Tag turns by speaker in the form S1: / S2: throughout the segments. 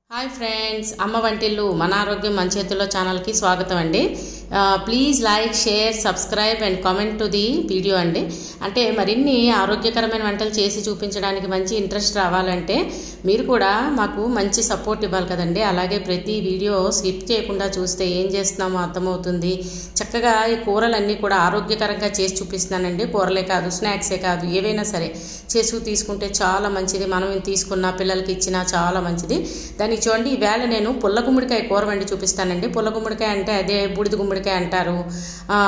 S1: hi friends అమ్మ వంటిల్లు మన ఆరోగ్యం మన చేతుల్లో ఛానల్కి స్వాగతం అండి please like share subscribe and comment to the video అండి అంటే మరిన్ని ఆరోగ్యకరమైన వంటలు చేసి చూపించడానికి మంచి ఇంట్రెస్ట్ రావాలంటే మీరు కూడా మాకు మంచి సపోర్ట్ ఇవ్వాలి కదండి అలాగే ప్రతి వీడియో స్కిప్ చేయకుండా చూస్తే ఏం చేస్తున్నామో అర్థమవుతుంది చక్కగా ఈ కూరలన్నీ కూడా ఆరోగ్యకరంగా చేసి చూపిస్తున్నానండి కూరలే కాదు స్నాక్సే కాదు ఏవైనా సరే చేసి తీసుకుంటే చాలా మంచిది మనం తీసుకున్న పిల్లలకి ఇచ్చినా చాలా మంచిది దానికి చూడండి ఈవేళ నేను పుల్ల గుమ్మడికాయ కూర వండి చూపిస్తానండి పుల్ల గుమ్మడికాయ అంటే అదే బూడిద గుమ్మడికాయ అంటారు ఆ,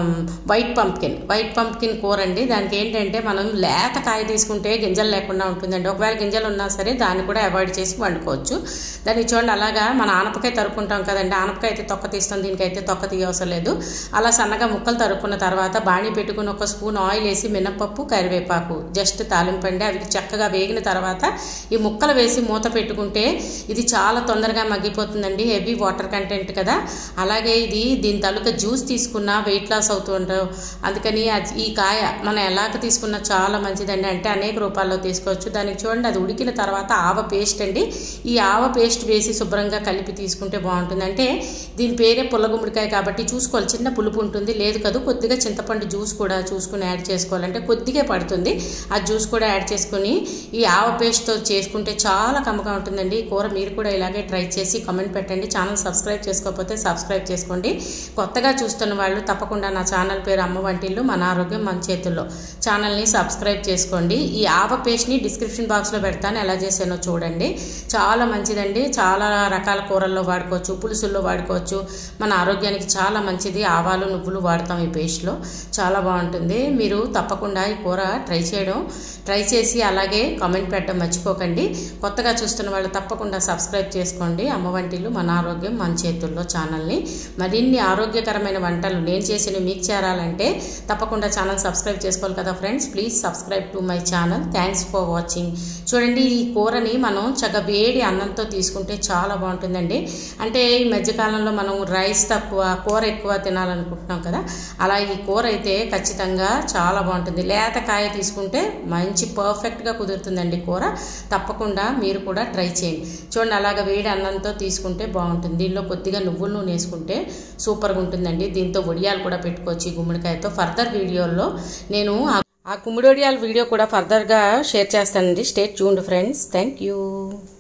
S1: వైట్ పంప్కిన్ వైట్ పంప్కిన్ కూర అండి దానికి ఏంటంటే మనం లేత కాయ తీసుకుంటే గింజలు లేకుండా ఉంటుందండి ఒకవేళ గింజలు ఉన్నా సరే దాన్ని కూడా అవాయిడ్ చేసి వండుకోవచ్చు దానికి చూడండి అలాగా మన ఆనపకాయ తరుక్కుంటాం కదండి ఆనపకాయ అయితే తొక్క తీస్తాం దీనికైతే తొక్క తీయవసరం లేదు అలా సన్నగా ముక్కలు తరుక్కున్న తర్వాత బాణీ పెట్టుకుని ఒక స్పూన్ ఆయిల్ వేసి మినపప్పు కరివేపాకు జస్ట్ తాలింపండి అవి చక్కగా వేగిన తర్వాత ఈ ముక్కలు వేసి మూత పెట్టుకుంటే ఇది చాలా తొందరగా మగ్గిపోతుందండి హెవీ వాటర్ కంటెంట్ కదా అలాగే ఇది దీని తాలూకా జ్యూస్ తీసుకున్నా వెయిట్ లాస్ అవుతూ ఉంటాం అందుకని అది- ఈ కాయ మనం ఎలాగ తీసుకున్నా చాలా మంచిదండి అంటే అనేక రూపాల్లో తీసుకోవచ్చు దానికి చూడండి అది ఉడికిన తర్వాత ఆవ పేస్ట్ అండి ఈ ఆవ పేస్ట్ వేసి శుభ్రంగా కలిపి తీసుకుంటే బాగుంటుంది అంటే దీని పేరే పుల్ల గుమ్మడికాయ కాబట్టి చూసుకోవాలి చిన్న పులుపు ఉంటుంది లేదు కదా కొద్దిగా చింతపండు జ్యూస్ కూడా చూసుకుని యాడ్ చేసుకోవాలంటే కొద్దిగా పడుతుంది ఆ జ్యూస్ కూడా యాడ్ చేసుకుని ఈ ఆవ పేస్ట్తో చేసుకుంటే చాలా కమ్మగా ఉంటుందండి ఈ కూర మీరు కూడా ఇలాగే ట్రై చేసి కామెంట్ పెట్టండి ఛానల్ సబ్స్క్రైబ్ చేసుకోకపోతే సబ్స్క్రైబ్ చేసుకోండి కొత్తగా చూస్తున్న వాళ్ళు తప్పకుండా నా ఛానల్ పేరు అమ్మ వంటిల్లు మన ఆరోగ్యం మన చేతుల్లో ఛానల్ని సబ్స్క్రైబ్ చేసుకోండి ఈ ఆవ పేస్ట్ని డిస్క్రిప్షన్ బాక్స్లో పెడతాను ఎలా చేసానో చూడండి చాలా మంచిదండి చాలా రకాల కూరల్లో వాడుకోవచ్చు పులుసుల్లో వాడుకోవచ్చు మన ఆరోగ్యానికి చాలా మంచిది ఆవాలు నువ్వులు వాడతాం ఈ పేస్ట్లో చాలా బాగుంటుంది మీరు తప్పకుండా ఈ కూర ట్రై చేయడం ట్రై చేసి అలాగే కామెంట్ పెట్టడం మర్చిపోకండి కొత్తగా చూస్తున్న వాళ్ళు తప్పకుండా సబ్స్క్రైబ్ చేసుకోండి అమ్మ వంటిల్లు మన ఆరోగ్యం మన చేతుల్లో ఛానల్ని మరిన్ని ఆరోగ్యకరమైన వంటలు నేను చేసినవి మీకు చేరాలంటే తప్పకుండా ఛానల్ సబ్స్క్రైబ్ చేసుకోవాలి కదా friends please subscribe to my channel thanks for watching చూడండి ఈ కూరని మనం చక్క వేడి అన్నంతో తీసుకుంటే చాలా బాగుంటుందండి అంటే ఈ మధ్యకాలంలో మనం రైస్ తక్కువ కూర ఎక్కువ తినాలనుకుంటున్నాం కదా అలా ఈ కూర అయితే ఖచ్చితంగా చాలా బాగుంటుంది లేత కాయ తీసుకుంటే మంచి పర్ఫెక్ట్గా కుదురుతుందండి కూర తప్పకుండా మీరు కూడా ట్రై చేయండి చూడండి అలాగ వేడి అన్నంతో తీసుకుంటే బాగుంటుంది దీనిలో కొద్దిగా నువ్వుల నూనె వేసుకుంటే సూపర్గా ఉంటుందండి దీంతో వడియాలు కూడా పెట్టుకోవచ్చు ఈ గుమ్మడికాయతో ఫర్దర్ వీడియోలో నేను ఆ- ఆ గుమ్మడి వడియాల వీడియో కూడా ఫర్దర్గా షేర్ చేస్తానండి స్టేట్ చూడండి ఫ్రెండ్స్ థ్యాంక్ యూ